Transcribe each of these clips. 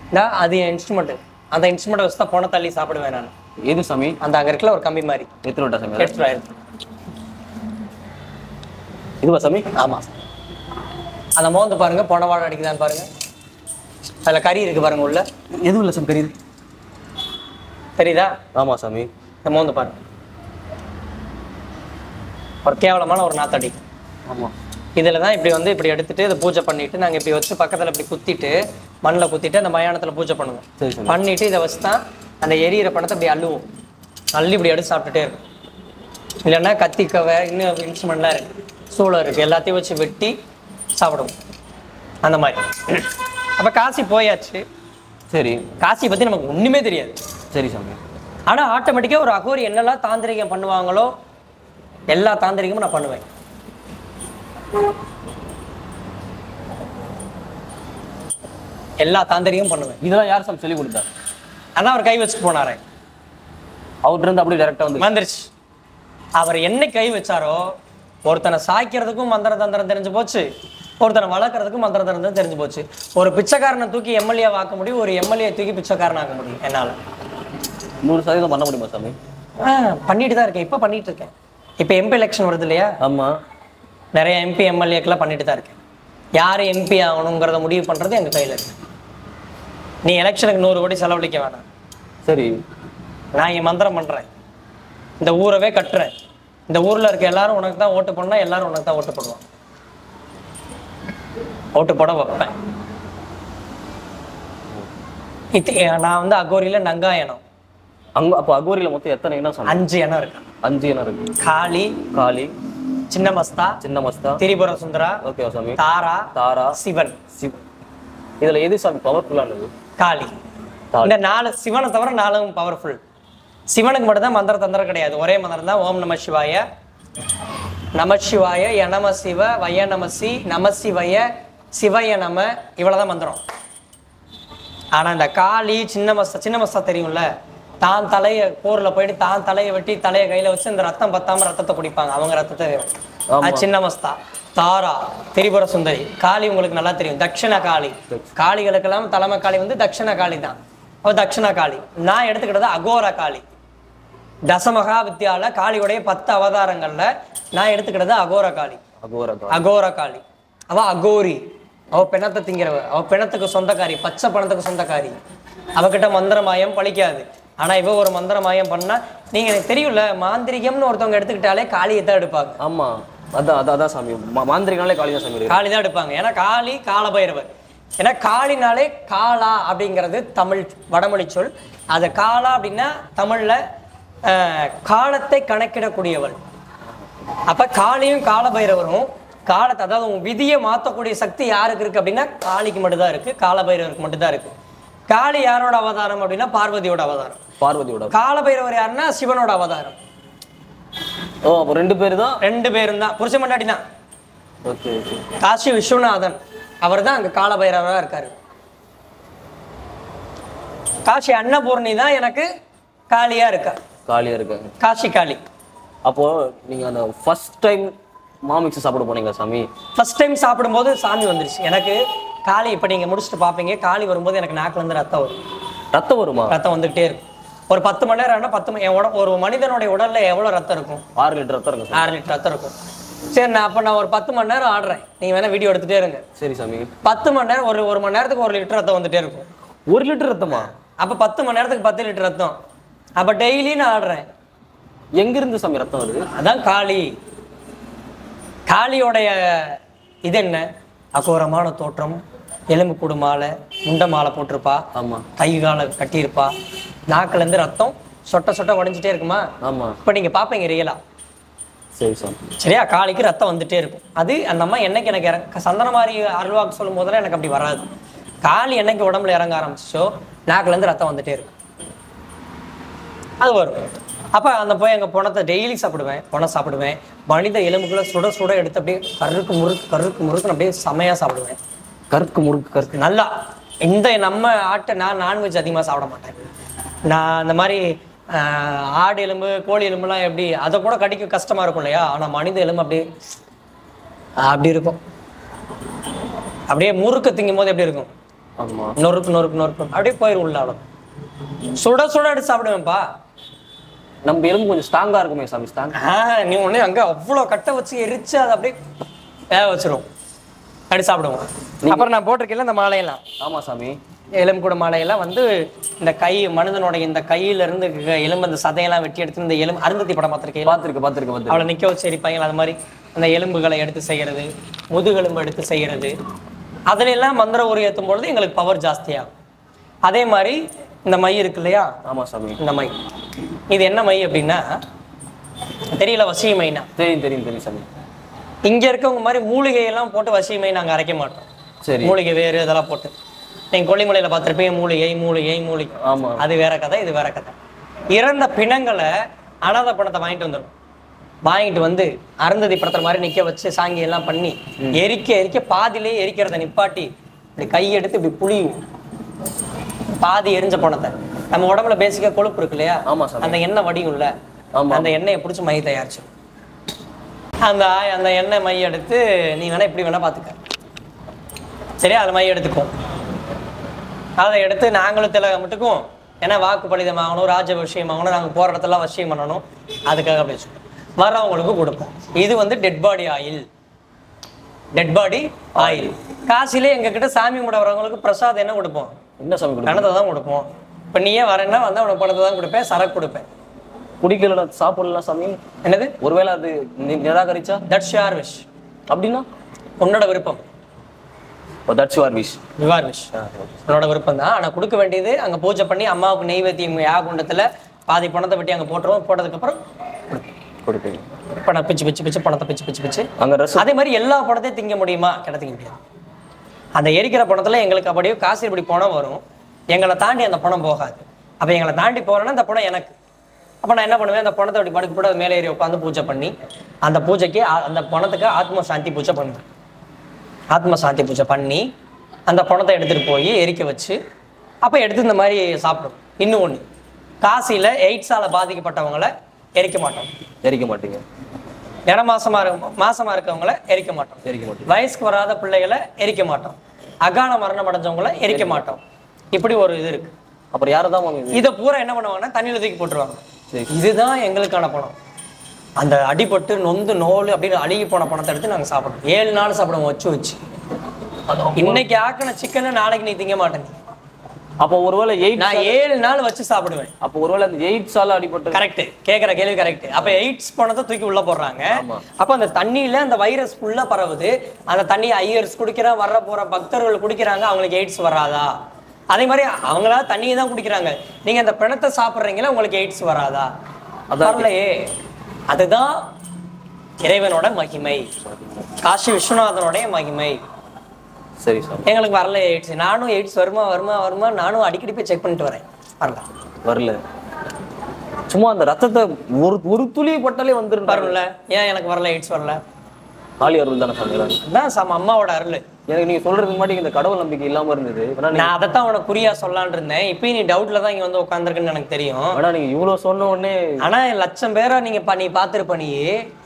இந்த அது என் இன்ஸ்ட்ருமெண்ட் அந்த இன்ஸ்ட்ருமெண்ட்டை வச்சு தான் போன தள்ளி சாப்பிடுவேன் நான் எது சாமி அந்த அங்கே இருக்கல ஒரு கம்பி மாதிரி எத்தனை விட்டா சாமி அது? எடுத்துட்டு ஆயிடுது இதுவா சாமி ஆமா அந்த மோந்து பாருங்க போன வாழை அடிக்குதான்னு பாருங்க அதுல கறி இருக்கு பாருங்க உள்ள எதுவும் இல்லை சாமி தெரியுது தெரியுதா ஆமா சாமி இந்த மோந்து பாருங்க ஒரு கேவலமான ஒரு நாத்தடி ஆமா இதில் தான் இப்படி வந்து இப்படி எடுத்துட்டு இதை பூஜை பண்ணிட்டு நாங்கள் இப்படி வச்சு பக்கத்தில் இப்படி குத்திட்டு மண்ணில் குத்திட்டு அந்த மயானத்தில் பூஜை பண்ணுவோம் சரி சாமி பண்ணிட்டு இதை வச்சு தான் அந்த எரியிற பணத்தை இப்படி அள்ளுவோம் அள்ளி இப்படி எடுத்து சாப்பிட்டுட்டே இருக்கும் இல்லைன்னா கத்திக்கவை இன்னும் இன்ஸ்ட்ருமெண்ட்லாம் இருக்கு சூளம் இருக்கு எல்லாத்தையும் வச்சு வெட்டி சாப்பிடுவோம் அந்த மாதிரி அப்போ காசி போயாச்சு சரி காசி பற்றி நமக்கு ஒன்றுமே தெரியாது சரி சாமி ஆனால் ஆட்டோமேட்டிக்காக ஒரு அகோரி என்னெல்லாம் தாந்திரிகம் பண்ணுவாங்களோ எல்லா தாந்திரிகமும் நான் பண்ணுவேன் எல்லா தாந்திரிகமும் பண்ணுவேன் இதெல்லாம் யார் சாமி சொல்லி கொடுத்தா அதான் அவர் கை வச்சுட்டு போனாரே அவர்கிட்ட இருந்து அப்படியே டேரக்டா வந்து வந்துருச்சு அவர் என்ன கை வச்சாரோ ஒருத்தனை சாய்க்கிறதுக்கும் மந்திர தந்திரம் தெரிஞ்சு போச்சு ஒருத்தனை வளர்க்கறதுக்கும் மந்திர தந்திரம் தெரிஞ்சு போச்சு ஒரு பிச்சைக்காரனை தூக்கி எம்எல்ஏ ஆக்க முடியும் ஒரு எம்எல்ஏ தூக்கி பிச்சைக்காரன் ஆக்க முடியும் என்னால நூறு சதவீதம் பண்ண முடியுமா சாமி ஆ, பண்ணிட்டு தான் இருக்கேன் இப்போ பண்ணிட்டு இருக்கேன் இப்போ எம்பி எலெக்ஷன் வருது இல்லையா ஆமா நிறைய எம்பி எம்எல்ஏக்கெல்லாம் பண்ணிட்டு தான் இருக்கேன் யார் எம்பி ஆகணுங்கிறத முடிவு பண்றது எங்க கையில இருக்கு நீ எலெக்ஷனுக்கு நூறு கோடி செலவழிக்க வேணாம் சரி நான் என் மந்திரம் பண்றேன் இந்த ஊரவே கட்டுறேன் இந்த ஊர்ல இருக்க எல்லாரும் உனக்கு தான் ஓட்டு பண்ணா எல்லாரும் உனக்கு தான் ஓட்டு போடுவான் ஓட்டு போட வைப்பேன் இது நான் வந்து அகோரியில நங்கா இனம் அங்க அப்போ அகோரியில மொத்தம் எத்தனை இனம் சாமி அஞ்சு இனம் இருக்கு அஞ்சு இனம் இருக்கு காளி காளி சின்ன மஸ்தா சின்ன மஸ்தா திரிபுர சுந்தரா ஓகேவா சாமி தாரா தாரா சிவன் சிவ் இதுல எது சாமி பவர்ஃபுல்லானது காளி காளி. இந்த நாலு சிவனை தவிர நாலும் பவர்ஃபுல் சிவனுக்கு மட்டும் தான் மந்திர தந்திரம் கிடையாது ஒரே மந்திரம் தான் ஓம் நம சிவாய நம சிவாய யநம சிவ வய நமசி நம சிவய சிவய நம இவ்வளவுதான் மந்திரம் ஆனா இந்த காளி சின்ன மஸ்தா சின்ன மஸ்தா தெரியும்ல தான் தலைய போர்ல போயிட்டு தான் தலையை வெட்டி தலையை கையில வச்சு இந்த ரத்தம் பத்தாம ரத்தத்தை குடிப்பாங்க அவங்க ரத்தத்தை ஆமா. அது சின்ன மஸ்தா தாரா திரிபுர சுந்தரி காளி உங்களுக்கு நல்லா தெரியும் தட்சிண காளி காளிகளுக்கெல்லாம் தலைமை காளி வந்து தட்சிண காளி தான் அவ தட்சிண காளி நான் எடுத்துக்கிட்டது அகோர காளி தசமகா வித்யால காளியுடைய பத்து அவதாரங்கள்ல நான் எடுத்துக்கிட்டது அகோர காளி அகோர காளி அகோர காளி அவ அகோரி அவ பிணத்தை திங்கிறவ அவ பிணத்துக்கு சொந்தக்காரி பச்சை பணத்துக்கு சொந்தக்காரி அவகிட்ட மந்திரமாயம் பழிக்காது ஆனா இவ ஒரு மந்திரமாயம் பண்ணா நீங்க எனக்கு தெரியும்ல மாந்திரிகம்னு ஒருத்தவங்க எடுத்துக்கிட்டாலே காளியை தான் எடுப்பாங்க ஆமா அதான் அதான் அதான் சாமி மா- மாந்திரிகனாலே காளி தான் சாமி இருக்கு. காளி தான் எடுப்பாங்க ஏன்னா காளி காலபைரவர் ஏன்னா காளினாலே காளா அப்படிங்கிறது தமிழ் வடமொழி சொல் அது காளா அப்படின்னா தமிழ்ல அஹ், காலத்தை கணக்கிடக்கூடியவள் அப்ப காளியும் காலபைரவரும் காலத்தை அதாவது உன் விதியை மாற்றக்கூடிய சக்தி யாருக்கு இருக்கு அப்படின்னா காளிக்கு மட்டும்தான் இருக்கு காலபைரவருக்கு மட்டும்தான் இருக்கு காளி யாரோட அவதாரம் அப்படின்னா பார்வதியோட அவதாரம் பார்வதியோட காலபைரவர் யாருன்னா சிவனோட அவதாரம் ஓ அப்போ ரெண்டு பேர் தான் ரெண்டு பேரும் தான் புருஷ மண்டாடி தான் ஓகே ஓகே காசி விஸ்வநாதன் அவர் தான் அங்க காலபைரவராக இருக்காரு காசி அன்னபூர்ணி தான் எனக்கு காளியா இருக்கா காளியா இருக்காங்க காசி காளி அப்போ நீங்க அந்த ஃபர்ஸ்ட் டைம் மாமிக்ஸ் சாப்பிட போனீங்க சாமி ஃபர்ஸ்ட் டைம் சாப்பிடும்போது சாமி வந்துருச்சு எனக்கு காளி இப்போ நீங்க முடிச்சுட்டு பார்ப்பீங்க காளி வரும்போது எனக்கு நாக்குல இருந்து ரத்தம் வரும் ரத்தம் வருமா ரத்தம் வந்துகிட்டே இருக்கும் ஒரு பத்து மணி நேரம் ஆனா பத்து மணி என் உட ஒரு மனிதனுடைய உடல்ல எவ்வளவு ரத்தம் இருக்கும் ஆறு லிட்டர் ரத்தம் இருக்கு சாமி ஆறு லிட்டர் ரத்தம் இருக்கும் சரி நான் அப்போ நான் ஒரு பத்து மணி நேரம் ஆடுறேன் நீங்க வேணா வீடியோ எடுத்துட்டே இருங்க சரி சாமி பத்து மணி நேரம் ஒரு ஒரு மணி நேரத்துக்கு ஒரு லிட்டர் ரத்தம் வந்துட்டே இருக்கும் ஒரு லிட்டர் ரத்தமா அப்ப பத்து மணி நேரத்துக்கு பத்து லிட்டர் ரத்தம் அப்ப டெய்லி நான் ஆடுறேன் எங்க இருந்து சாமி ரத்தம் வருது அதான் காளி காளியோடைய இது என்ன அகோரமான தோற்றம் எலும்பு கூடு மாலை முண்டை மாலை போட்டிருப்பா ஆமா கை காலை கட்டியிருப்பா நாக்குல இருந்து ரத்தம் சொட்ட சொட்ட உடஞ்சிட்டே இருக்குமா ஆமா இப்ப நீங்க பாப்பீங்க ரியலா சரி சாமி சரியா காளிக்கு ரத்தம் வந்துட்டே இருக்கும் அது அந்த அம்மா என்னைக்கு எனக்கு இறங்க சந்தனமாரி அருள்வாக்கு சொல்லும் போதெல்லாம் எனக்கு அப்படி வராது காளி என்னைக்கு உடம்புல இறங்க ஆரம்பிச்சோ நாக்குல இருந்து ரத்தம் வந்துட்டே இருக்கும் அது வரும் அப்ப அந்த போய் எங்க பணத்தை டெய்லி சாப்பிடுவேன் பணம் சாப்பிடுவேன் மனித எலும்புகளை சுட சுட எடுத்து அப்படியே கருக்கு முறுக்கு கருக்கு முறுக்குன்னு அப்படியே செமையா சாப்பிடுவேன் கருக்கு முறுக்கு கருக்கு நல்லா இந்த நம்ம ஆட்டை நான் நான்வெஜ் அதிகமா சாப்பிட மாட்டேன் நான் இந்த மாதிரி ஆஹ், ஆடு எலும்பு கோழி எலும்புலாம் எப்படி அதை கூட கடிக்க கஷ்டமா இருக்கும் இல்லையா ஆனா மனித எலும்பு அப்படியே அப்படி இருக்கும் அப்படியே முறுக்கு திங்கும் போது எப்படி இருக்கும் ஆமா நொறுக்கு நொறுக்கு நொறுக்கு அப்படியே போயிரும் உள்ள அவ்வளோ சுட சுட எடுத்து சாப்பிடுவேன்ப்பா நம்ம எலும்பு கொஞ்சம் ஸ்ட்ராங்கா இருக்குமே சாமி ஸ்ட்ராங் ஆ, நீ ஒண்ணு அங்க அவ்வளோ கட்டை வச்சு எரிச்சு அதை அப்படியே வேக வச்சிரும் அப்படி சாப்பிடுவோம் அப்புறம் நான் போட்டிருக்கேன்ல இந்த மாலையெல்லாம் ஆமா சாமி எலும்புக்கூட மாலையெல்லாம் வந்து இந்த கை மனிதனுடைய இந்த கையில இருந்து க- எலும்பு அந்த சதையெல்லாம் வெட்டி எடுத்து இந்த எலும்பு அருந்ததி படம் பார்த்திருக்கீங்களா பாத்துருக்கு பாத்துருக்கு பாத்துருக்கு அவளை நிக்க வச்சு எரிப்பாங்க அது மாதிரி அந்த எலும்புகளை எடுத்து செய்யறது முதுகெலும்பு எடுத்து செய்யறது அதுல எல்லாம் மந்திர உரி ஏற்றும் பொழுது எங்களுக்கு பவர் ஜாஸ்தியாகும் அதே மாதிரி இந்த மை இருக்கு இல்லையா ஆமா சாமி இந்த மை இது என்ன மை அப்படின்னா தெரியல வசிய மைனா தெரியும் தெரியும் தெரியும் சாமி இங்க இருக்கவங்க மாதிரி மூலிகையெல்லாம் போட்டு வசிய மை நாங்க அரைக்க மாட்டோம் சரி மூலிகை வேறு இதெல்லாம் போட்டு நீங்க கொல்லிமலையில பார்த்திருப்பீங்க மூலிகை மூலிகை மூலிகை ஆமா அது வேற கதை இது வேற கதை இறந்த பிணங்களை அனாதை பணத்தை வாங்கிட்டு வந்துடும் வாங்கிட்டு வந்து அருந்ததி படத்துல மாதிரி நிக்க வச்சு சாங்கி எல்லாம் பண்ணி எரிக்க எரிக்க பாதியிலே எரிக்கிறத நிப்பாட்டி இப்படி கை எடுத்து இப்படி புளியும் பாதி எரிஞ்ச பணத்தை நம்ம உடம்புல பேசிக்கா கொழுப்பு இருக்கு இல்லையா ஆமா சாமி. அந்த எண்ணெய் வடியும்ல ஆமா. அந்த எண்ணெயை பிடிச்சி மை தயாரிச்சு அந்த ஆய்- அந்த எண்ணெய் மை எடுத்து நீ வேணா இப்படி வேணா பாத்துக்க சரியா அது மை எடுத்துக்கும் அதை எடுத்து நாங்களும் திலகம் மட்டுக்கும் ஏன்னா வாக்கு பலிதம் ஆகணும் ராஜ விஷயம் ஆகணும் நாங்கள் போகிற இடத்துல வசியம் பண்ணணும் அதுக்காக பேசுவோம் வர்றவங்களுக்கு கொடுப்போம் இது வந்து dead body oil dead body oil காசிலே எங்ககிட்ட சாமி கும்பிட வரவங்களுக்கு பிரசாதம் என்ன கொடுப்போம் என்ன சாமி கொடுக்கும் பணத்தை தான் கொடுப்போம் இப்போ நீயே வரேன்னா வந்து உனக்கு பணத்தை தான் கொடுப்பேன் சரக்கு கொடுப்பேன் குடிக்கல சாப்பிடலாம் சாமி என்னது ஒருவேளை அது நி- நிராகரிச்சா தட்ஸ் யுவர் விஷ் அப்படின்னா உன்னோட விருப்பம் that's your wish your wish உன்னோட விருப்பம் தான் ஆனால் கொடுக்க வேண்டியது அங்கே பூஜை பண்ணி அம்மாவுக்கு நெய்வேத்தியம் யாகுண்டத்தில் பாதி பணத்தை வெட்டி அங்கே போட்டுருவோம் போட்டதுக்கப்புறம் கொடுப்பீங்க பணம் பிச்சு பிச்சு பிச்சு பணத்தை பிச்சு பிச்சு பிச்சு அங்க ரசம் அதே மாதிரி எல்லா பணத்தையும் திங்க முடியுமா கிட்ட திங்க முடியாது அந்த எரிக்கிற பணத்துல எங்களுக்கு அப்படியே காசு இப்படி பணம் வரும் எங்களை தாண்டி அந்த பணம் போகாது அப்ப எங்களை தாண்டி போறேன்னா அந்த பணம் எனக்கு அப்ப நான் என்ன பண்ணுவேன் அந்த பணத்தை அப்படி படுக்க போட்டு அது மேலே ஏறி உட்காந்து பூஜை பண்ணி அந்த பூஜைக்கு ஆ- அந்த பணத்துக்கு ஆத்ம சாந்தி பூஜை பண்ணுவேன் ஆத்ம சாந்தி பூஜை பண்ணி அந்த பணத்தை எடுத்துட்டு போய் எரிக்க வச்சு அப்ப எடுத்து இந்த மாதிரி சாப்பிடும் இன்னும் ஒண்ணு காசியில எய்ட்ஸால பாதிக்கப்பட்டவங்களை எரிக்க மாட்டோம் எரிக்க மாட்டீங்க நிற மாசமா இருக்க மாசமா இருக்கவங்கள எரிக்க மாட்டோம் எரிக்க மாட்டீங்க வயசுக்கு வராத பிள்ளைகளை எரிக்க மாட்டோம் அகால மரணம் அடைஞ்சவங்கள எரிக்க மாட்டோம் இப்படி ஒரு இது இருக்கு அப்புறம் யாரை தான் மாமி இது? இதை பூரா என்ன பண்ணுவாங்கன்னா தண்ணியில தூக்கி போட்டுருவாங்க சரி இதுதான் எங்களுக்கான பணம் அந்த அடிபட்டு நொந்து நோல் அப்படின்னு அழுகி போன பணத்தை எடுத்து நாங்க சாப்பிடுவோம் ஏழு நாள் சாப்பிடுவோம் வச்சு வச்சு இன்னைக்கு ஆக்கின சிக்கனை நாளைக்கு நீ திங்க மாட்டேன் அப்போ ஒருவேளை எயிட் நான் ஏழு நாள் வச்சு சாப்பிடுவேன் அப்போ ஒருவேளை அந்த எயிட்ஸால அடிபட்டு கரெக்ட் கேக்குற கேள்வி கரெக்ட் அப்ப எய்ட்ஸ் பணத்தை தூக்கி உள்ள போடுறாங்க ஆமா. அப்ப அந்த தண்ணியில அந்த வைரஸ் ஃபுல்லா பரவுது அந்த தண்ணி ஐயர்ஸ் குடிக்கிற வர்ற போற பக்தர்கள் குடிக்கிறாங்க அவங்களுக்கு எய்ட்ஸ் வராதா அதே மாதிரி அவங்களா தண்ணியை தான் குடிக்கிறாங்க நீங்க அந்த பிணத்தை சாப்பிடுறீங்களா உங்களுக்கு எய்ட்ஸ் வராதா அதான் வரலையே அதுதான் இறைவனோட மகிமை காசி விஸ்வநாதனுடைய மகிமை சரி சாமி எங்களுக்கு வரல எய்ட்ஸ் நானும் எய்ட்ஸ் வருமா வருமா வருமா நானும் அடிக்கடி போய் செக் பண்ணிட்டு வரேன் வரல வரல சும்மா அந்த ரத்தத்தை ஒரு ஒரு துளி பட்டாலே வந்துருந்தாரு வரும்ல ஏன் எனக்கு வரல எய்ட்ஸ் வரல காளி அருள் தானே சாமி இதெல்லாம்? அதான் சாம அம்மாவோட அருள் எனக்கு நீங்க சொல்றதுக்கு முன்னாடி இந்த கடவுள் நம்பிக்கை இல்லாம இருந்தது வேணா நீங்க நான் அதைத்தான் உனக்கு குறியா சொல்லலாம்னு இருந்தேன் இப்பயும் நீ டவுட்ல தான் இங்க வந்து உட்காந்துருக்குன்னு எனக்கு தெரியும் வேணா நீங்க இவ்வளவு சொன்ன உடனே ஆனா லட்சம் பேரை நீங்க ப- நீ பார்த்திருப்ப நீ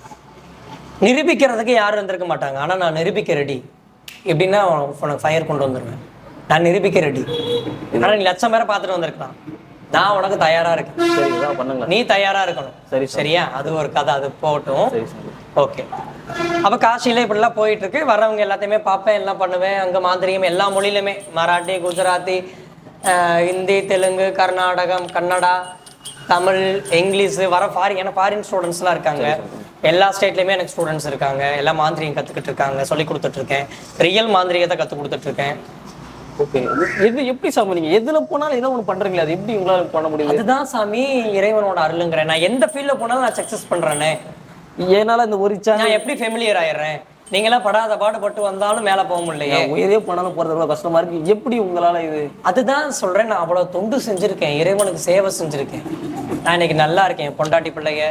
நிரூபிக்கிறதுக்கு யாரும் இருந்திருக்க மாட்டாங்க ஆனா நான் நிரூபிக்க ரெடி எப்படின்னா உனக்கு உனக்கு ஃபயர் கொண்டு வந்துருவேன் நான் நிரூபிக்க ரெடி ஆனா நீ லட்சம் பேரை பார்த்துட்டு வந்திருக்கலாம் நான் உனக்கு தயாரா இருக்கேன் சரி இதான் பண்ணுங்க நீ தயாரா இருக்கணும் சரி சார். சரியா அது ஒரு கதை அது போகட்டும் சரி சாமி ஓகே அப்ப காசியில இப்படிலாம் போயிட்டு இருக்கு வர்றவங்க எல்லாத்தையுமே பார்ப்பேன் எல்லாம் பண்ணுவேன் அங்க மாந்திரிகம் எல்லா மொழியிலுமே மராட்டி குஜராத்தி ஆஹ் ஹிந்தி தெலுங்கு கர்நாடகம் கன்னடா தமிழ் இங்கிலீஷ் வர ஃபாரின் ஏன்னா ஃபாரின் ஸ்டூடெண்ட்ஸ்லாம் இருக்காங்க எல்லா ஸ்டேட்லயுமே எனக்கு ஸ்டூடெண்ட்ஸ் இருக்காங்க எல்லா மாந்திரிகம் கத்துக்கிட்டு இருக்காங்க சொல்லி கொடுத்துட்டு இருக்கேன் ரியல் மாந்திரிகத்தை கத்து கொடுத்துட்டு இருக்கேன் ஓகே எது எப்படி சாமி நீங்க எதுல போனாலும் ஏதோ ஒண்ணு பண்றீங்களா அது எப்படி உங்களால பண்ண முடியுது அதுதான் சாமி இறைவனோட அருளுங்கிறேன் நான் எந்த ஃபீல்ட்ல போனாலும் நான் சக்சஸ் பண்றேனே ஏனால இந்த ஒரு சேனல் நான் எப்படி ஃபெமிலியர் ஆயிடுறேன் நீங்களாம் படாத பாடுபட்டு வந்தாலும் மேல போக முடியலையே உயிரே போனாலும் போறது எவ்வளவு கஷ்டமா இருக்கு எப்படி உங்களால இது அதுதான் சொல்றேன் நான் அவ்வளவு தொண்டு செஞ்சிருக்கேன் இறைவனுக்கு சேவை செஞ்சிருக்கேன் நான் இன்னைக்கு நல்லா இருக்கேன் என் பொண்டாட்டி பிள்ளைங்க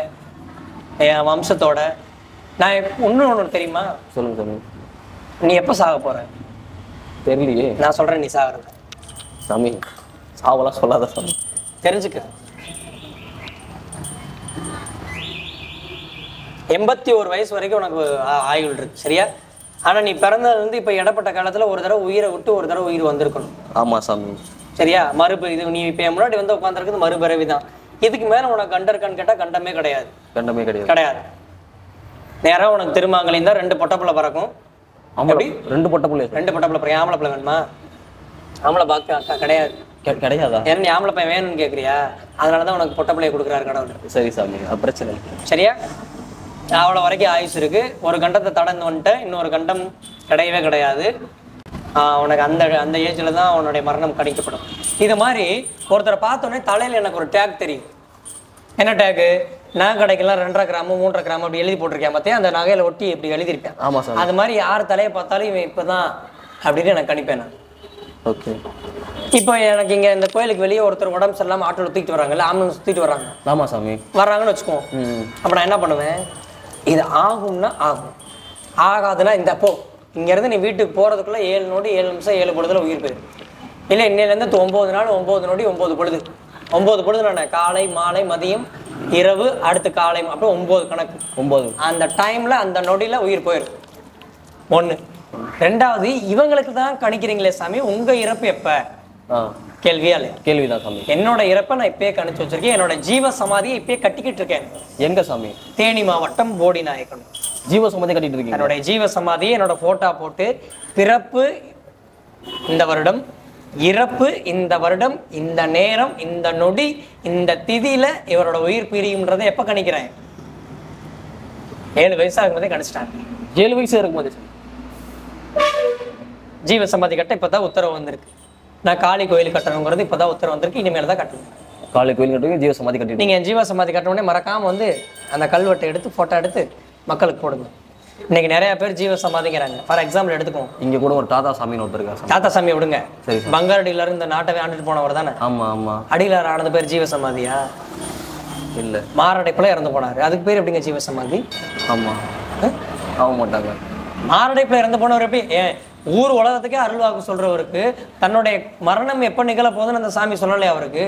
என் வம்சத்தோட நான் இன்னும் ஒண்ணு தெரியுமா சொல்லுங்க சாமி நீ எப்ப சாக போற தெரியலையே நான் சொல்றேன் நீ சாகுறது சாமி சாவெல்லாம் சொல்லாத சாமி தெரிஞ்சுக்க எண்பத்தி ஒரு வயசு வரைக்கும் உனக்கு ஆ- ஆயுள் இருக்கு சரியா ஆனா நீ பிறந்ததுல இருந்து இப்ப இடப்பட்ட காலத்துல ஒரு தடவை உயிரை விட்டு ஒரு தடவை உயிர் வந்திருக்கணும் ஆமா சாமி சரியா மறுபு இது நீ இப்போ என் முன்னாடி வந்து உட்காந்துருக்குது மறுபிறவி தான் இதுக்கு மேல உனக்கு கண்ட இருக்கான்னு கேட்டா கண்டமே கிடையாது கண்டமே கிடையாது கிடையாது நேரா உனக்கு திருமாங்கலையும் தான் ரெண்டு பொட்டப்புல பறக்கும் ஆமா ரெண்டு பொட்ட பிள்ளை ரெண்டு பொட்டப்புல பறக்கும் ஆம்பளை பிள்ளை வேணுமா ஆம்பளை பாக்க கிடையாது கிடையாதா ஏன்னா நீ ஆம்பளை பையன் வேணும்னு கேட்குறியா அதனால தான் உனக்கு பொட்ட பிள்ளைய கொடுக்குறாரு கடவுள் சரி சாமி அது பிரச்சனை இல்லை சரியா அவ்வளோ வரைக்கும் ஆயுஸ் இருக்கு ஒரு கண்டத்தை தடந்து வந்துட்டு இன்னொரு கண்டம் கிடையவே கிடையாது ஆஹ் உனக்கு அந்த அந்த ஏஜ்ல தான் உன்னுடைய மரணம் கணிக்கப்படும் இது மாதிரி ஒருத்தரை பார்த்தோன்னே தலையில எனக்கு ஒரு டேக் தெரியும் என்ன டேக்கு நான் கடைக்கெல்லாம் ரெண்டரை கிராமு மூன்றரை கிராமு அப்படி எழுதி போட்டிருக்கேன் பார்த்தியா அந்த நகையில ஒட்டி இப்படி எழுதியிருப்பேன் ஆமா சாமி அது மாதிரி யார் தலையை பார்த்தாலும் இவன் இப்பதான் அப்படின்னு எனக்கு கணிப்பேன் நான் ஓகே இப்போ எனக்கு இங்க இந்த கோயிலுக்கு வெளியே ஒருத்தர் உடம்பு சரியில்லாம ஆட்டோல தூக்கிட்டு வராங்கல்ல ஆம்புலன்ஸ் தூக்கிட்டு வராங்க ஆமா சாமி வர்றாங்கன்னு வச்சுக்கோங்க ம் அப்ப நான் என்ன பண்ணுவேன் இது ஆகும்னா ஆகும் ஆகாதுன்னா இந்த போ இங்கேருந்து நீ வீட்டுக்கு போகிறதுக்குள்ள ஏழு நொடி ஏழு நிமிஷம் ஏழு பொழுதுல உயிர் போயிடும் இல்லை இன்னையிலேருந்து ஒம்பது நாள் ஒம்பது நொடி ஒம்பது பொழுது ஒம்பது பொழுது நான் காலை மாலை மதியம் இரவு அடுத்து காலை அப்புறம் ஒம்பது கணக்கு ஒன்பது அந்த டைம்ல அந்த நொடியில உயிர் போயிடும் ஒண்ணு ரெண்டாவது இவங்களுக்கு தான் கணிக்கிறீங்களே சாமி உங்க இறப்பு எப்ப ஆ கேள்வியா இல்லையா கேள்விதான் சாமி என்னோட இறப்பை நான் இப்பயே கணிச்சு வச்சிருக்கேன் என்னோட ஜீவ சமாதியை இப்பயே கட்டிக்கிட்டு இருக்கேன் எங்க சாமி தேனி மாவட்டம் போடி நாயக்கன் ஜீவ சம்மதி கட்டிட்டு இருக்கீங்க என்னுடைய ஜீவ சமாதியை என்னோட போட்டோ போட்டு பிறப்பு இந்த வருடம் இறப்பு இந்த வருடம் இந்த நேரம் இந்த நொடி இந்த திதியில இவரோட உயிர் பிரியும்ன்றதை எப்ப கணிக்கிறேன் ஏழு வயசு ஆகும்போதே கணிச்சிட்டாங்க ஏழு வயசு இருக்கும்போது சாமி ஜீவ சமாதி கட்ட இப்பதான் உத்தரவு வந்திருக்கு நான் காளி கோயில் கட்டணுங்கிறது இப்பதான் உத்தரவு வந்திருக்கு இனிமேல் தான் கட்டணும் காலை கோயில் கட்டுவீங்க ஜீவ சமாதி கட்டிட்டு நீங்க ஜீவ சமாதி கட்ட உடனே மறக்காம வந்து அந்த கல்வெட்டை எடுத்து போட்டோ எடுத்து மக்களுக்கு போடுங்க இன்னைக்கு நிறைய பேர் ஜீவ சமாதிங்கிறாங்க ஃபார் எக்ஸாம்பிள் எடுத்துக்கோங்க இங்க கூட ஒரு தாத்தா சாமின்னு ஒருத்தர் இருக்கார் சாமி தாத்தா சாமி விடுங்க சரி பங்காரடியில இந்த நாட்டை ஆண்டுட்டு போனவர் தானே ஆமா ஆமா அடியிலார் ஆனது பேர் ஜீவ சமாதியா இல்ல மாரடைப்புல இறந்து போனாரு அதுக்கு பேர் எப்படிங்க ஜீவ சமாதி ஆமா அஹ்? ஆக மாட்டாங்க மாரடைப்புல இறந்து போனவர் எப்படி ஏன் ஊர் உலகத்துக்கே அருள்வாக்கு சொல்றவருக்கு தன்னுடைய மரணம் எப்ப நிகழ போகுதுன்னு அந்த சாமி சொல்லலையா அவருக்கு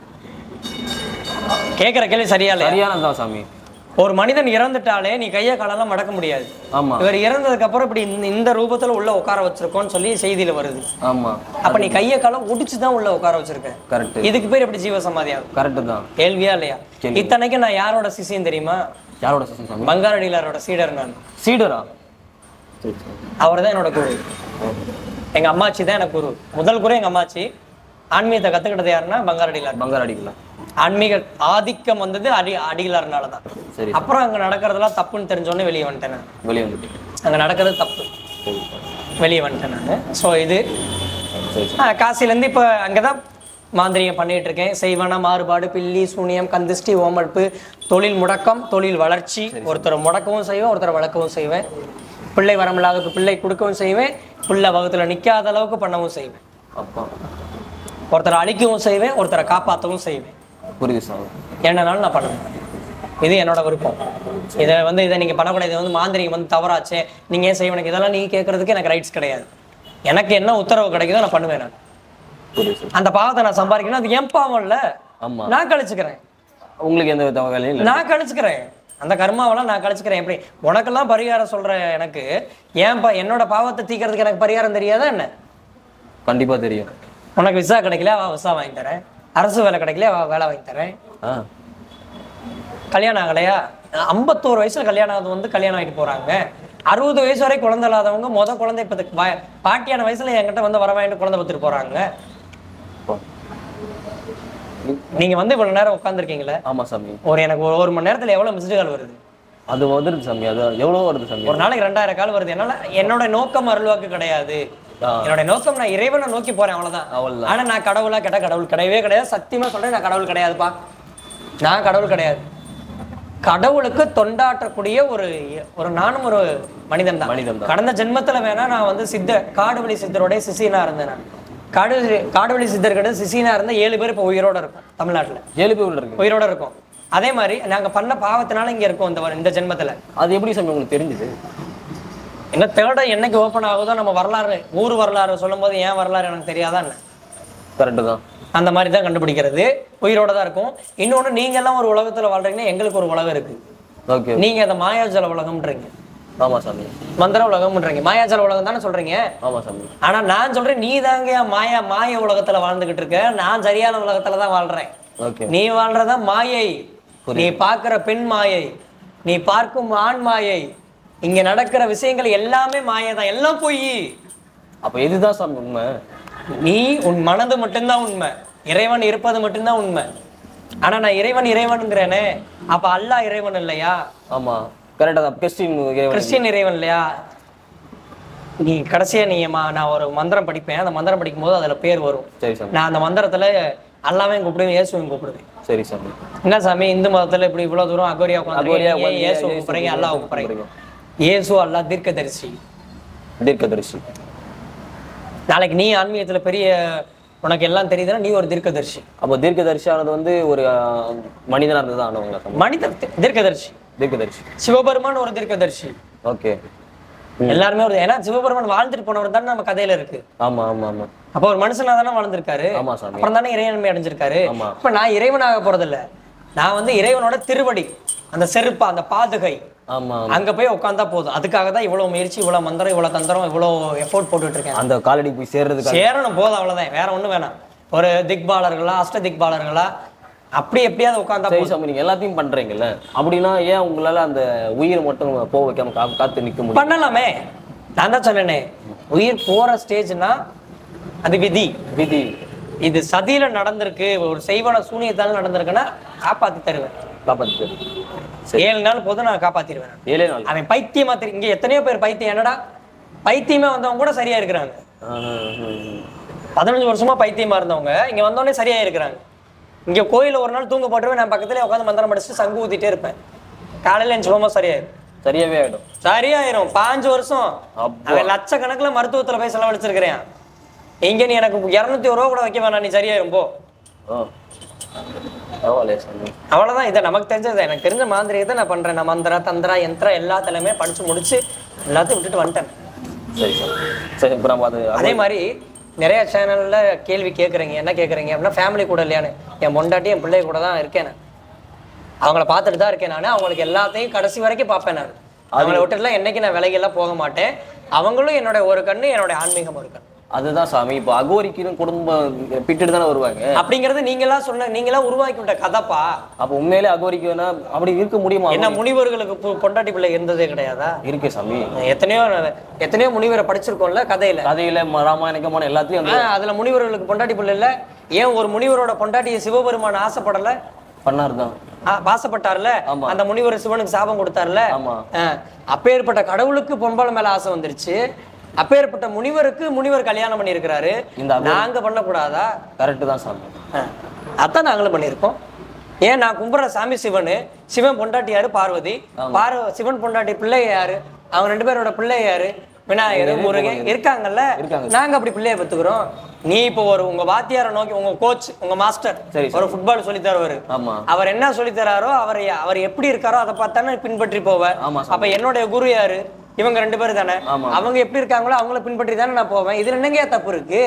கேட்கிற கேள்வி சரியா இல்லையா சரியானதான் சாமி ஒரு மனிதன் இறந்துட்டாலே நீ கையை காலெல்லாம் மடக்க முடியாது ஆமா இவர் இறந்ததுக்கு அப்புறம் இப்படி இந்த- இந்த ரூபத்துல உள்ள உட்கார வச்சிருக்கோம்னு சொல்லி செய்தியில வருது ஆமா அப்ப நீ கையை காலம் ஒடிச்சு தான் உள்ள உட்கார வச்சிருக்க கரெக்ட் இதுக்கு பேர் எப்படி ஜீவ சமாதி ஆகும் கரெக்ட் தான் கேள்வியா இல்லையா கேள்வி. இத்தனைக்கும் நான் யாரோட சிசியம் தெரியுமா யாரோட சிஸ்டம் சாமி பங்காரடியிலரோட சீடர் நான் சீடரா சரி சரி அவர் தான் என்னோட குரு எங்க அம்மாச்சி தான் எனக்கு குரு முதல் குரு எங்க அம்மாச்சி ஆன்மீகத்தை கத்துக்கிட்டது யாருன்னா பங்காரடியிலார் பங்கார அடிக்கலாம் ஆன்மீக ஆதிக்கம் வந்தது அடி அடிகளார்னால தான் சரி அப்புறம் அங்க நடக்கிறதெல்லாம் தப்புன்னு தெரிஞ்சோடனே வெளியே வந்துட்டேன் நான் வெளியே வந்துட்டு அங்க நடக்கிறது தப்பு சரி வெளியே வந்துட்டேன் நான் ஸோ இது சரி ஆ, காசிலேருந்து இப்போ அங்கே தான் மாந்திரிகம் பண்ணிட்டு இருக்கேன் செய்வன மாறுபாடு பில்லி சூனியம் கந்திஷ்டி ஓமழ்ப்பு தொழில் முடக்கம் தொழில் வளர்ச்சி ஒருத்தர் முடக்கவும் செய்வேன் ஒருத்தர் வளர்க்கவும் செய்வேன் பிள்ளை வரமில்லாதவருக்கு பிள்ளை கொடுக்கவும் செய்வேன் பிள்ளை வகுத்துல நிற்காத அளவுக்கு பண்ணவும் செய்வேன் அப்பா ஒருத்தரை அழிக்கவும் செய்வேன் ஒருத்தரை காப்பாற்றவும் செய்வேன் புரியுது சாமி என்னனாலும் நான் பண்ணுவேன் இது என்னோட விருப்பம் இதை வந்து இதை நீங்கள் பண்ணக்கூடாது இது வந்து மாந்திரிகம் வந்து தவறாச்சே நீங்கள் ஏன் செய்வனுக்கு இதெல்லாம் நீங்கள் கேட்கறதுக்கு எனக்கு ரைட்ஸ் கிடையாது எனக்கு என்ன உத்தரவு கிடைக்குதோ நான் பண்ணுவேன் நான் புரியுது சார் அந்த பாவத்தை நான் சம்பாதிக்கணும் அது என் பாவம் இல்ல ஆமா நான் கழிச்சுக்கிறேன் உங்களுக்கு எந்த வித வேலையும் இல்லை நான் கழிச்சுக்கிறேன் அந்த கர்மாவெல்லாம் நான் கழிச்சுக்கிறேன் எப்படி உனக்கெல்லாம் பரிகாரம் சொல்ற எனக்கு ஏன் பா என்னோட பாவத்தை தீக்கிறதுக்கு எனக்கு பரிகாரம் தெரியாதா என்ன கண்டிப்பா தெரியும் உனக்கு விசா கிடைக்கல வா விசா வாங்கி தரேன் அரசு வேலை கிடைக்கல வா வேலை வாங்கி தரேன் ஆ கல்யாணம் ஆகலையா ஐம்பத்தோரு வயசுல கல்யாணம் ஆகுது வந்து கல்யாணம் ஆகிட்டு போறாங்க அறுபது வயசு வரை குழந்தை இல்லாதவங்க முத குழந்தை இப்போ பாட்டியான வயசுல என்கிட்ட வந்து வர வாங்கிட்டு குழந்தை பத்துட்டு போறாங்க அப்பா. நீங்க வந்து இவ்வளவு நேரம் உட்காந்துருக்கீங்களே ஆமா சாமி ஒரு எனக்கு ஒரு ஒரு மணி நேரத்துல எவ்வளவு மிஸ்டு கால் வருது அது வந்துருது சாமி அது எவ்வளவு வருது சாமி ஒரு நாளைக்கு ரெண்டாயிரம் கால் வருது என்னால என்னோட நோக்கம் அருள்வாக்கு கிடையாது ஆ. என்னோட நோக்கம் நான் இறைவனை நோக்கி போறேன் அவ்வளவுதான் அவ்வளவுதான். ஆனா நான் கடவுளா கேட்டா கடவுள் கிடையவே கிடையாது சத்தியமா சொல்றேன் நான் கடவுள் கிடையாதுப்பா நான் கடவுள் கிடையாது கடவுளுக்கு தொண்டாற்றக்கூடிய ஒரு ஒரு நானும் ஒரு மனிதன் தான் மனிதன் தான். கடந்த ஜென்மத்துல வேணா நான் வந்து சித்த காடுவழி சித்தரோட சிசியனா இருந்தேன் நான் காடு காடுவழி சித்தர் கிட்ட சிசியனா இருந்த ஏழு பேர் இப்போ உயிரோட இருக்கும் தமிழ்நாட்டுல ஏழு பேர் உள்ள இருக்கு உயிரோட இருக்கும் அதே மாதிரி நாங்க பண்ண பாவத்தினால இங்க இருக்கோம் இந்த வ- இந்த ஜென்மத்துல அது எப்படி சாமி உங்களுக்கு தெரிஞ்சது என்ன தேட என்னைக்கு ஓப்பன் ஆகுதோ நம்ம வரலாறு ஊர் வரலாறு சொல்லும்போது ஏன் வரலாறு எனக்கு தெரியாதா என்ன கரெக்டு தான் அந்த மாதிரி தான் கண்டுபிடிக்கிறது உயிரோட தான் இருக்கும் இன்னொன்று நீங்க எல்லாம் ஒரு உலகத்துல வாழ்றீங்கன்னா எங்களுக்கு ஒரு உலகம் இருக்கு ஓகே நீங்க அதை மாயாஜல உலகம்ன்றீங்க ஆமா சாமி மந்திர உலகம்ன்றீங்க மாயாஜால உலகம் தானே சொல்றீங்க ஆமா சாமி ஆனா நான் சொல்றேன் நீ தாங்க மாயா மாய உலகத்துல வாழ்ந்துகிட்டு இருக்க நான் சரியான உலகத்துல தான் வாழ்றேன் ஓகே நீ வாழ்றதா மாயை நீ பார்க்கிற பெண் மாயை நீ பார்க்கும் ஆண் மாயை இங்க நடக்கிற விஷயங்கள் எல்லாமே மாயை தான் எல்லாம் பொய் அப்ப எதுதான் சாமி உண்மை நீ உன் மனது மட்டும்தான் உண்மை இறைவன் இருப்பது மட்டும்தான் உண்மை ஆனா நான் இறைவன் இறைவனுங்கிறேனே அப்ப அல்லாஹ் இறைவன் இல்லையா ஆமா கரெக்டா தான் கிறிஸ்டின் இறைவன் கிறிஸ்டியன் இறைவன் இல்லையா நீ கடைசியா நீ மா- நான் ஒரு மந்திரம் படிப்பேன் அந்த மந்திரம் படிக்கும்போது அதுல பேர் வரும் சரி சாமி நான் அந்த மந்திரத்துல அல்லாவையும் கூப்பிடுவேன் இயேசுவையும் கூப்பிடுவேன் சரி சாமி என்ன சாமி இந்து மதத்துல இப்படி இவ்வளவு தூரம் அகோரியா அகோரியா உட்காந்து உட்கார்ந்து இயேசு இயேசு கூப்பிடுறீங்க அல்லாஹ் கூப்பிடுறீங்க கூப்பிடுறீங்க. இயேசு அல்லாஹ் தீர்க்கதரிசி தீர்க்கதரிசி நாளைக்கு நீ ஆன்மீகத்துல பெரிய உனக்கு எல்லாம் தெரியுதுன்னா நீ ஒரு தீர்க்கதரிசி அப்போ தீர்க்கதரிசியானது வந்து ஒரு ஆஹ், மனிதனா இருந்து தான் ஆனவங்களா சாமி மனித தி- தீர்க்கதரிசி தீர்க்கதரிசி சிவபெருமான் ஒரு தீர்க்கதரிசி ஓகே எல்லாருமே ஒரு ஏன்னா சிவபெருமான் வாழ்ந்துட்டு போனவர் தானே நம்ம கதையில இருக்கு ஆமா ஆமா ஆமா அப்போ ஒரு மனுஷனா தானே வாழ்ந்திருக்காரு ஆமா சாமி அப்புறம் தானே இறைவன்மை அடைஞ்சிருக்காரு ஆமா. இப்ப நான் இறைவனாக போறதில்ல நான் வந்து இறைவனோட திருவடி அந்த செருப்பு அந்த பாதுகை ஆமா அங்க போய் உட்காந்தா போதும் அதுக்காக தான் இவ்வளவு முயற்சி இவ்வளவு மந்திரம் இவ்வளவு தந்திரம் இவ்வளவு எஃபோர்ட் போட்டுட்டு இருக்கேன் அந்த காலடி போய் சேர்றதுக்கு சேரணும் போதும் அவ்வளவுதான் வேற ஒண்ணும் வேணாம் ஒரு திக்பாலர்களா அஷ்ட திக்பாலர்களா அப்படி எப்படியாவது உட்காந்தா சரி போதும் சாமி நீங்க எல்லாத்தையும் பண்றீங்கல்ல அப்படின்னா ஏன் உங்களால அந்த உயிரை மட்டும் போக வைக்காம கா- காத்து நிக்க முடியும் பண்ணலாமே நான் தான் சொன்னேனே உயிர் போற ஸ்டேஜ்னா அது விதி விதி இது சதியில நடந்திருக்கு ஒரு செய்வன சூனியத்தால நடந்திருக்குன்னா காப்பாத்தி தருவேன் காப்பாத்து ஏழு நாள் போதும் நான் காப்பாத்திடுவேன் ஏழே நாள் அவன் பைத்தியமா தெரி இங்க எத்தனையோ பேர் பைத்தியம் என்னடா பைத்தியமே வந்தவங்க கூட சரியா இருக்கிறாங்க ஆஹ், ஹம், ஹம். பதினஞ்சு வருஷமா பைத்தியமா இருந்தவங்க இங்க வந்தோடனே சரியா இருக்கிறாங்க இங்க கோயில்ல ஒரு நாள் தூங்க போட்டுருவேன் நான் பக்கத்துல உட்காந்து மந்திரம் படிச்சுட்டு சங்கு ஊத்திட்டே இருப்பேன் காலையில என் சுகமா சரியாயிரும் சரியாவே ஆயிடும் சரியாயிரும் பாஞ்சு வருஷம் அப்பா. அவன் லட்சக்கணக்குல மருத்துவத்துல போய் செலவழிச்சிருக்கிறேன் இங்க நீ எனக்கு இருநூத்தி ஒரு ரூபா கூட வைக்க வேணாம் நீ சரியாயிரும் போ ஓ பரவாயில்லையே சாமி அவ்வளவுதான் இதை நமக்கு தெரிஞ்சது எனக்கு தெரிஞ்ச மாந்திரிகத்தை நான் பண்றேன் நான் மந்திரா தந்திரா யந்திரா எல்லாத்துலயுமே படிச்சு முடிச்சு எல்லாத்தையும் விட்டுட்டு வந்துட்டேன் சரி சாமி சரி இப்போ நம்ம அது அதே மாதிரி நிறைய சேனல்ல கேள்வி கேட்குறீங்க என்ன கேட்குறீங்க அப்படின்னா ஃபேமிலி கூட இல்லையான்னு என் பொண்டாட்டி என் பிள்ளை கூட தான் இருக்கேன் நான் அவங்கள பார்த்துட்டு தான் இருக்கேன் நான் அவங்களுக்கு எல்லாத்தையும் கடைசி வரைக்கும் பார்ப்பேன் நான் அவங்கள விட்டுட்டுலாம் என்னைக்கு நான் விலைகெல்லாம் போக மாட்டேன் அவங்களும் என்னோட ஒரு கண்ணு என்னோட ஆன்மீகம் ஒரு கண்ணு அதுதான் சாமி இப்போ அகோரிக்குன்னு குடும்பம் பிட்டுட்டு தானே வருவாங்க அப்படிங்கிறது நீங்களாம் சொன்ன நீங்களாம் உருவாக்கி விட்ட கதைப்பா அப்போ உண்மையிலே அகோரிக்குன்னா அப்படி இருக்க முடியுமா என்ன முனிவர்களுக்கு பொ- பொண்டாட்டி பிள்ளை இருந்ததே கிடையாதா இருக்கு சாமி எத்தனையோ எத்தனையோ முனிவரை படிச்சிருக்கோம்ல கதையில கதையில ம- ராமாயணக்கமான எல்லாத்துலயும் ஆ, வந்து அதுல முனிவர்களுக்கு பொண்டாட்டி பிள்ளை இல்ல ஏன் ஒரு முனிவரோட பொண்டாட்டியை சிவபெருமான் ஆசைப்படல பண்ணார் தான் ஆ, ஆசைப்பட்டார்ல ஆமா. அந்த முனிவர் சிவனுக்கு சாபம் கொடுத்தார்ல ஆமா ஆ, அப்பேற்பட்ட கடவுளுக்கு பொம்பளை மேல ஆசை வந்துருச்சு அப்பேற்பட்ட முனிவருக்கு முனிவர் கல்யாணம் பண்ணியிருக்கிறாரு இந்த அகோரி- நாங்க பண்ணக்கூடாதா கரெக்டு தான் சாமி ஆ, அதான் நாங்களும் பண்ணியிருக்கோம் ஏன் நான் கும்பிட்ற சாமி சிவனு சிவன் பொண்டாட்டி யாரு பார்வதி பார்வ சிவன் பொண்டாட்டி பிள்ளை யாரு அவங்க ரெண்டு பேரோட பிள்ளை யாரு விநாயகர் முருகன் இருக்காங்கல்ல இருக்காங்க. நாங்க அப்படி பிள்ளைய பெத்துக்கிறோம் நீ இப்போ ஒரு உங்க வாத்தியாரை நோக்கி உங்க கோச் உங்க மாஸ்டர் சரி, ஒரு ஃபுட்பால் சொல்லி தருவாரு ஆமா அவர் என்ன சொல்லி தராரோ அவர் அவர் எப்படி இருக்காரோ அதை பார்த்தானே பின்பற்றி போவேன் ஆமா அப்ப என்னுடைய குரு யாரு இவங்க ரெண்டு பேரும் தானே ஆமா. அவங்க எப்படி இருக்காங்களோ அவங்கள பின்பற்றி தானே நான் போவேன் இதுல என்னங்க தப்பு இருக்கு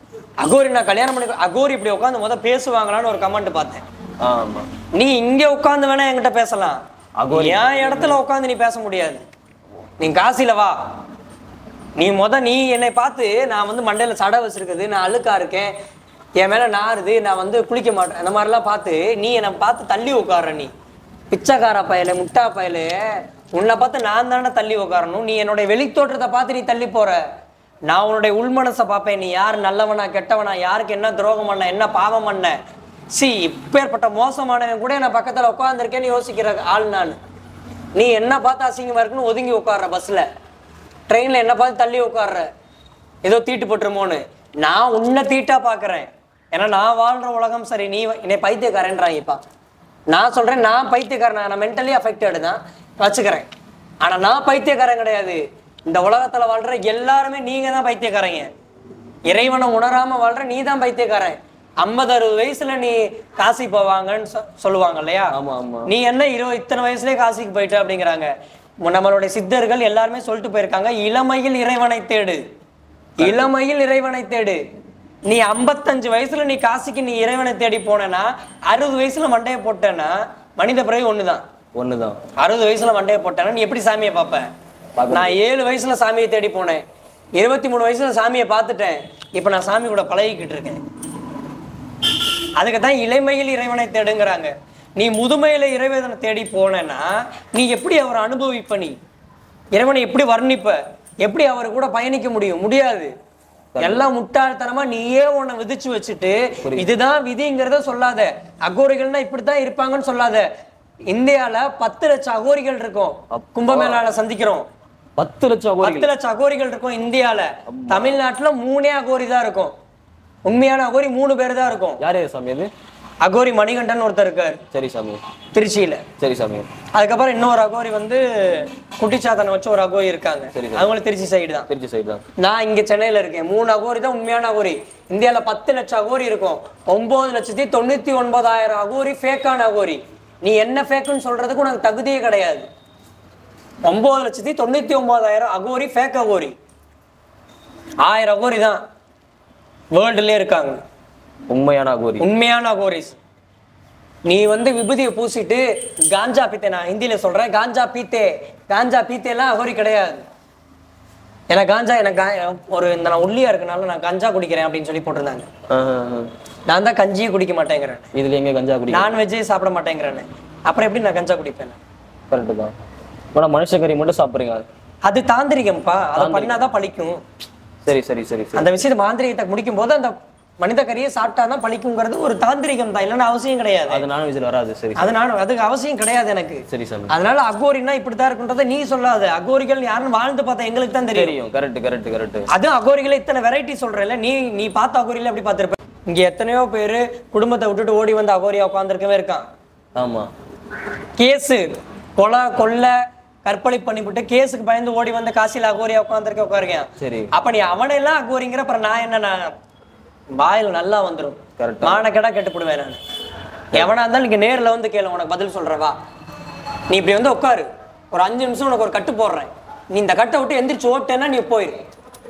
அகோரி நான் கல்யாணம் பண்ணி அகோரி இப்படி உட்காந்து முத பேசுவாங்களான்னு ஒரு கமெண்ட் பார்த்தேன் ஆமா நீ இங்க உட்காந்து வேணா என்கிட்ட பேசலாம் அகோரி. என் இடத்துல உட்காந்து நீ பேச முடியாது நீ காசில வா நீ முத நீ என்னை பார்த்து நான் வந்து மண்டையில சடை வச்சிருக்குது நான் அழுக்கா இருக்கேன் என் மேல நாறுது நான் வந்து குளிக்க மாட்டேன் அந்த மாதிரிலாம் பார்த்து நீ என்னை பார்த்து தள்ளி உட்கார்ற நீ பிச்சைக்கார பயல முட்டா பயல உன்னை பார்த்து நான் தானே தள்ளி உட்காரணும் நீ என்னுடைய வெளித்தோற்றத்தை பார்த்து நீ தள்ளி போற நான் உன்னுடைய உள்மனசை பார்ப்பேன் நீ யார் நல்லவனா கெட்டவனா யாருக்கு என்ன துரோகம் பண்ண என்ன பாவம் பண்ண சி இப்பேற்பட்ட மோசமானவன் கூட நான் பக்கத்துல உட்காந்துருக்கேன்னு யோசிக்கிற ஆள் நான் நீ என்ன பார்த்து அசிங்கமா இருக்குன்னு ஒதுங்கி உட்கார்ற பஸ்ல ட்ரெயின்ல என்ன பார்த்து தள்ளி உட்கார்ற ஏதோ தீட்டு போட்டுருமோன்னு நான் உன்னை தீட்டா பார்க்கறேன் ஏன்னா நான் வாழ்ற உலகம் சரி நீ வ- என்னை பைத்தியக்காரன்றாங்கப்பா நான் சொல்றேன் நான் பைத்தியக்காரன் நான் மென்டலி அஃபெக்டட் தான் வச்சுக்கிறேன் ஆனா நான் பைத்தியக்காரன் கிடையாது இந்த உலகத்துல வாழ்ற எல்லாருமே நீங்க தான் பைத்தியக்காரங்க இறைவனை உணராம வாழ்ற நீ தான் பைத்தியக்காரன் ஐம்பது அறுபது வயசுல நீ காசி போவாங்கன்னு சொ- சொல்லுவாங்க இல்லையா ஆமா ஆமா நீ என்ன இருபது இத்தனை வயசுலயே காசிக்கு போயிட்ட அப்படிங்கிறாங்க மு- நம்மளுடைய சித்தர்கள் எல்லாருமே சொல்லிட்டு போயிருக்காங்க இளமையில் இறைவனை தேடு இளமையில் இறைவனை தேடு நீ ஐம்பத்தஞ்சு வயசுல நீ காசிக்கு நீ இறைவனை தேடி போனேன்னா அறுபது வயசுல மண்டையை போட்டேன்னா மனித பிறகு ஒண்ணுதான் ஒண்ணுதான் அறுபது வயசுல மண்டையை போட்டேன்னா நீ எப்படி சாமியை பார்ப்ப நான் ஏழு வயசுல சாமியை தேடி போனேன் இருபத்தி மூணு வயசுல சாமியை பார்த்துட்டேன் இப்ப நான் சாமி கூட பழகிக்கிட்டு இருக்கேன் அதுக்கு தான் இளமையில் இறைவனை தேடுங்கிறாங்க நீ முதுமையில இறைவனை தேடி போனேன்னா நீ எப்படி அவரை அனுபவிப்ப நீ இறைவனை எப்படி வர்ணிப்ப எப்படி அவர் கூட பயணிக்க முடியும் முடியாது எல்லாம் முட்டாள்தனமா நீயே உன்னை விதிச்சு வச்சுட்டு இதுதான் விதிங்கிறத சொல்லாத அகோரிகள்னா இப்படித்தான் இருப்பாங்கன்னு சொல்லாத இந்தியால பத்து லட்சம் அகோரிகள் இருக்கும் கும்பமேளால சந்திக்கிறோம் பத்து லட்சம் கோரிகள் பத்து லட்சம் அகோரிகள் இருக்கும் இந்தியால தமிழ்நாட்டுல மூணே அகோரி தான் இருக்கும் உண்மையான அகோரி மூணு பேர் தான் இருக்கும் யார் யார் சாமி அது அகோரி மணிகண்டன் ஒருத்தர் இருக்காரு சரி சாமி திருச்சியில சரி சாமி அதுக்கப்புறம் இன்னொரு அகோரி வந்து குட்டிச்சாத்தனை வச்சு ஒரு அகோரி இருக்காங்க சரி, அவங்களும் திருச்சி சைடு தான் திருச்சி சைடு தான் நான் இங்க சென்னையில இருக்கேன் மூணு அகோரி தான் உண்மையான அகோரி இந்தியால பத்து லட்சம் அகோரி இருக்கும் ஒன்பது லட்சத்தி தொண்ணூத்தி ஒன்பதாயிரம் அகோரி ஃபேக்கான அகோரி நீ என்ன ஃபேக்குன்னு சொல்றதுக்கு உனக்கு தகுதியே கிடையாது ஒன்பது லட்சத்தி தொண்ணூத்தி ஒன்பதாயிரம் அகோரி ஃபேக் அகோரி ஆயிரம் அகோரி தான் வேர்ல்டுலயே இருக்காங்க உண்மையான கோரி உண்மையான அகோரிஸ் நீ வந்து விபூதியை பூசிட்டு காஞ்சா பீத்தே நான் ஹிந்தியில சொல்றேன் காஞ்சா பீத்தே காஞ்சா பீத்தேலாம் அகோரி கிடையாது எனக்கு காஞ்சா எனக்கு கா- ஒரு இந்த நான் ஒல்லியா இருக்கனால நான் கஞ்சா குடிக்கிறேன் அப்படின்னு சொல்லி போட்டிருந்தாங்க நான் தான் கஞ்சியே குடிக்க மாட்டேங்கிறேன் இதுல எங்க கஞ்சா குடி நான்வெஜ்ஜே சாப்பிட மாட்டேங்கிறேன் அப்புறம் எப்படி நான் கஞ்சா குடிப்பேன் கரெக்டு தான் ஆனா மனுஷ கறி மட்டும் சாப்பிடுறீங்க அது தாந்திரிகம்ப்பா அதை பண்ணாதான் பழிக்கும் சரி சரி சரி சரி அந்த விஷயத்தை மாந்திரிகத்தை முடிக்கும் போது அந்த மனித கறியை சாப்பிட்டாதான் பழிக்குங்கிறது ஒரு தாந்திரிகம் தான் இல்லைன்னா அவசியம் கிடையாது அது நான்வெஜ்ல வராது சரி அது நான் அதுக்கு அவசியம் கிடையாது எனக்கு சரி சாமி அதனால அகோரினா இப்படித்தான் இருக்குன்றதை நீ சொல்லாத அகோரிகள் யாருன்னு வாழ்ந்து பார்த்தா எங்களுக்கு தான் தெரியும் தெரியும் கரெக்ட் கரெக்ட் கரெக்ட் அதுவும் அகோரிகளை இத்தனை வெரைட்டி சொல்றேன்ல நீ நீ பார்த்த அகோரியில எப்படி பார்த்திருப்ப இங்க எத்தனையோ பேரு குடும்பத்தை விட்டுட்டு ஓடி வந்து அகோரியா உட்காந்துருக்கவே இருக்கான் ஆமா கேஸு கொலை கொள்ளை கற்பழி பண்ணிவிட்டு கேஸுக்கு பயந்து ஓடி வந்து காசியில அகோரியா உட்காந்துருக்க உட்காருக்கேன் சரி அப்ப நீ அவனையெல்லாம் அகோரிங்கிற அப்புறம் நான் என்ன நான் வாயில் நல்லா வந்துரும் Correct. மானக்கெடா கெட்டுப்படுவேன் நான் எவனா இருந்தாலும் நீங்க நேர்ல வந்து கேளு உனக்கு பதில் சொல்றேன் வா நீ இப்படி வந்து உட்காரு ஒரு அஞ்சு நிமிஷம் உனக்கு ஒரு கட்டு போடுறேன் நீ இந்த கட்டை விட்டு எந்திரிச்சு ஓட்டேன்னா நீ போயிரு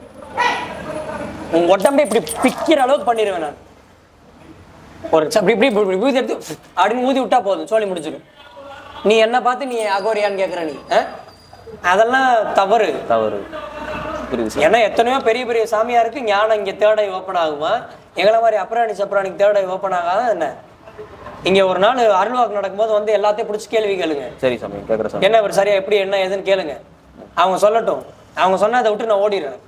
உன் உடம்பை இப்படி பிக்கிற அளவுக்கு பண்ணிடுவேன் நான் ஒரு ச- இப்படி இப்படி இப்படி ஊதி எடுத்து அப்படின்னு ஊதி விட்டா போதும் சோழி முடிச்சிடும் நீ என்ன பார்த்து நீ அகோரியான்னு கேக்குற நீ ஆ? அதெல்லாம் தவறு தவறு புரியுது சார் ஏன்னா எத்தனையோ பெரிய பெரிய சாமியாருக்கு ஞானம் இங்க தேடை ஓப்பன் ஆகுமா எங்களை மாதிரி அப்புறாணி சப்ராணிக்கு தேடை ஓப்பன் ஆகாத என்ன இங்க ஒரு நாள் அருள்வாக்கு நடக்கும்போது வந்து எல்லாத்தையும் பிடிச்சி கேள்வி கேளுங்க சரி சாமி கேக்குறேன் சாமி என்ன இவர் சரியா எப்படி என்ன ஏதுன்னு கேளுங்க அவங்க சொல்லட்டும் அவங்க சொன்னா அதை விட்டு நான் ஓடிடுறேன்